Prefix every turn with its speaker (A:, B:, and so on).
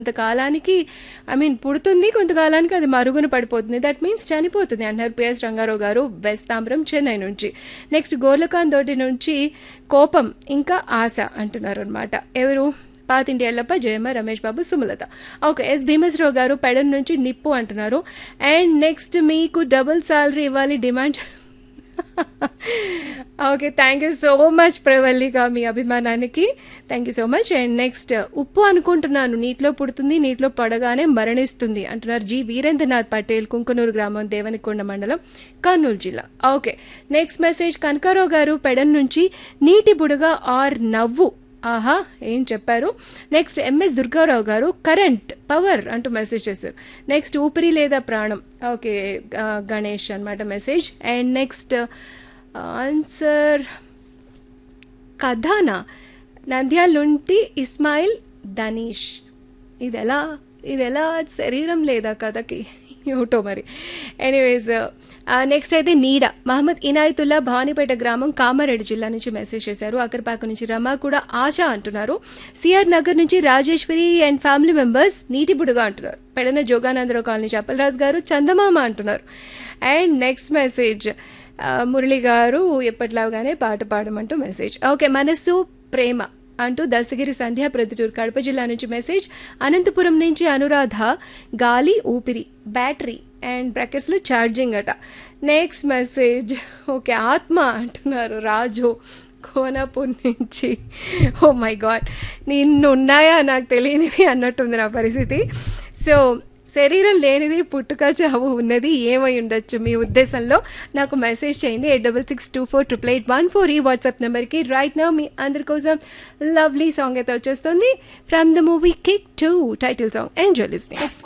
A: కొంతకాలానికి I mean పుడుతుంది కొంతకాలానికి అది మరుగున పడిపోతుంది దట్ మీన్స్ చనిపోతుంది అంటారు పిఎస్ రంగారావు గారు వెస్తాంబరం చెన్నై నుంచి నెక్స్ట్ గోర్లకాన్ తోటి నుంచి కోపం ఇంకా ఆశ అంటున్నారు అనమాట ఎవరు పాతింటి ఎల్లప్ప జయమ్మ రమేష్ బాబు సుమలత ఓకే ఎస్ భీమేశ్వరరావు గారు పెడన్ నుంచి నిప్పు అంటున్నారు అండ్ నెక్స్ట్ మీకు డబుల్ సాలరీ ఇవ్వాలి demand okay thank you so much Pravallika మీ అభిమానానికి thank you so much and next ఉప్పు అనుకుంటున్నాను నీటిలో పుడుతుంది నీటిలో పడగానే మరణిస్తుంది అంటున్నారు జి వీరేంద్రనాథ్ పటేల్ కుంకునూరు గ్రామం దేవనికొండ మండలం కర్నూలు జిల్లా ఓకే నెక్స్ట్ మెసేజ్ కనకారావు గారు పెడన్ నుంచి నీటి బుడగ ఆర్ నవ్వు ఆహా ఏం చెప్పారు నెక్స్ట్ ఎంఎస్ దుర్గారావు గారు కరెంట్ పవర్ అంటూ మెసేజ్ చేశారు నెక్స్ట్ ఊపిరి లేదా ప్రాణం ఓకే గణేష్ అనమాట మెసేజ్ అండ్ నెక్స్ట్ ఆన్సర్ కథానా నంద్యాల నుండి ఇస్మాయిల్ దనీష్ ఇది ఎలా ఇది ఎలా శరీరం లేదా కథకి ఏమిటో మరి ఎనీవేస్ నెక్స్ట్ అయితే నీడ మహమ్మద్ ఇనాయతుల్లా భావనిపేట గ్రామం కామారెడ్డి జిల్లా నుంచి మెసేజ్ చేశారు అక్కరపాక నుంచి రమ కూడా ఆశ అంటున్నారు సిఆర్ నగర్ నుంచి రాజేశ్వరి అండ్ ఫ్యామిలీ మెంబర్స్ నీటి బుడుగా అంటున్నారు పెడన జోగానందరావు కాలనీ చప్పలరాజు గారు చందమామ అంటున్నారు అండ్ నెక్స్ట్ మెసేజ్ మురళి గారు ఎప్పట్లాగానే పాట పాడమంటూ మెసేజ్ ఓకే మనస్సు ప్రేమ అంటూ దస్తగిరి సంధ్య ప్రొద్దుటూరు కడప జిల్లా నుంచి మెసేజ్ అనంతపురం నుంచి అనురాధ గాలి ఊపిరి బ్యాటరీ అండ్ బ్రాకెట్స్లో ఛార్జింగ్ అట నెక్స్ట్ మెసేజ్ ఓకే ఆత్మ అంటున్నారు రాజు కోనాపూర్ నుంచి ఓ మై గాడ్ నిన్ను ఉన్నాయా నాకు తెలియనివి అన్నట్టుంది నా పరిస్థితి సో శరీరం లేనిది పుట్టుక చావు ఉన్నది ఏమై ఉండొచ్చు మీ ఉద్దేశంలో నాకు మెసేజ్ చేయండి eight double six two four triple eight one four ఈ వాట్సాప్ నెంబర్కి రైట్ నా మీ అందరి కోసం లవ్లీ సాంగ్ అయితే వచ్చేస్తుంది from the movie Kick two title song enjoy listening